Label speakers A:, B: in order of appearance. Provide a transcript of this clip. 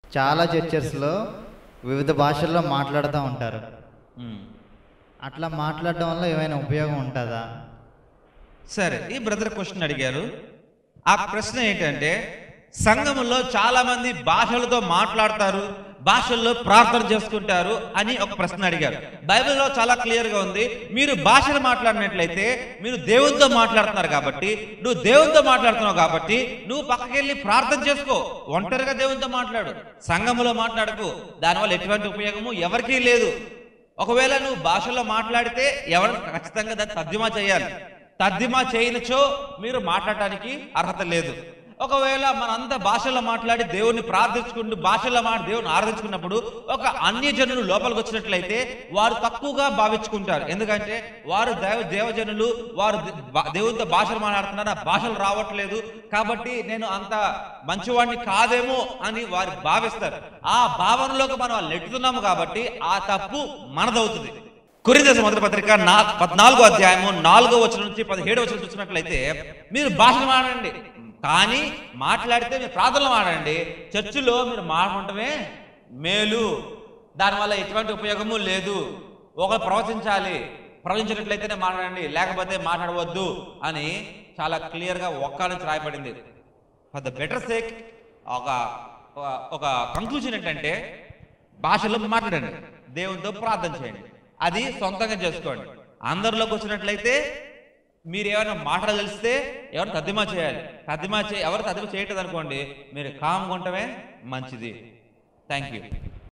A: చాలా చర్చెస్లో వివిధ భాషల్లో మాట్లాడుతూ ఉంటారు
B: ఉమ్.
A: అట్లా మాట్లాడడం వల్ల ఏమైనా ఉపయోగం ఉంటుందా
B: సరే ఈ బ్రదర్ క్వశ్చన్ అడిగారు ఆ ప్రశ్న ఏంటంటే సంఘములో చాలా మంది భాషలతో మాట్లాడతారు భాషల్లో ప్రార్థన చేసుకుంటారు అని ఒక ప్రశ్న అడిగారు బైబిల్లో చాలా క్లియర్ గా ఉంది మీరు భాషలు మాట్లాడినట్లయితే మీరు దేవునితో మాట్లాడుతున్నారు కాబట్టి నువ్వు దేవునితో మాట్లాడుతున్నావు కాబట్టి నువ్వు పక్కకెళ్ళి ప్రార్థన చేసుకో ఒంటరిగా దేవునితో మాట్లాడు సంఘములో మాట్లాడకు దానివల్ల ఎటువంటి ఉపయోగము ఎవరికీ లేదు ఒకవేళ నువ్వు భాషలో మాట్లాడితే ఎవరు ఖచ్చితంగా దాన్ని తర్జుమా చేయాలి తర్జుమా చేయనిచో మీరు మాట్లాడటానికి అర్హత లేదు ఒకవేళ మనంతా భాషలో మాట్లాడి దేవుని ప్రార్థించుకుంటూ భాషలో మాట దేవుని ఆరాధించుకున్నప్పుడు ఒక అన్యజనులు లోపలికి వచ్చినట్లయితే వారు తక్కువగా భావించుకుంటారు ఎందుకంటే వారు దేవ దేవజనులు వారు దే- బా- దేవునితో భాషలు మాట్లాడుతున్నారు ఆ భాషలు రావట్లేదు కాబట్టి నేను అంత మంచివాడిని కాదేమో అని వారు భావిస్తారు ఆ భావనలోకి మనం వాళ్ళు నెట్టుతున్నాము కాబట్టి ఆ తప్పు మనదవుతుంది కొరింథీయుల మొదటి పత్రిక నా పద్నాలుగో అధ్యాయము నాలుగో వచనం నుంచి పదిహేడు వచనం చూసినట్లయితే మీరు భాషలు మాడండి కానీ మాట్లాడితే మీరు ప్రార్థనలు మాడండి చర్చిలో మీరు మాట్లాడటమే మేలు దానివల్ల ఎటువంటి ఉపయోగము లేదు ఒకరు ప్రవచించాలి ప్రవచించినట్లయితేనే మాట్లాడండి లేకపోతే మాట్లాడవద్దు అని చాలా క్లియర్గా ఒక్క నుంచి రాయబడింది ఫర్ ద బెటర్ సేక్ ఒక ఒక- ఒక కంక్లూజన్ ఏంటంటే భాషలో మాట్లాడండి దేవునితో ప్రార్థన చేయండి అది సొంతంగా చేసుకోండి అందరిలోకి వచ్చినట్లయితే మీరు ఏమైనా మాటలు తెలిస్తే ఎవరు తద్దిమా చేయాలి తద్దిమా చే ఎవరు తద్దిమా చేయటం అనుకోండి మీరు కామ్గా ఉండటమే మంచిది థ్యాంక్ యూ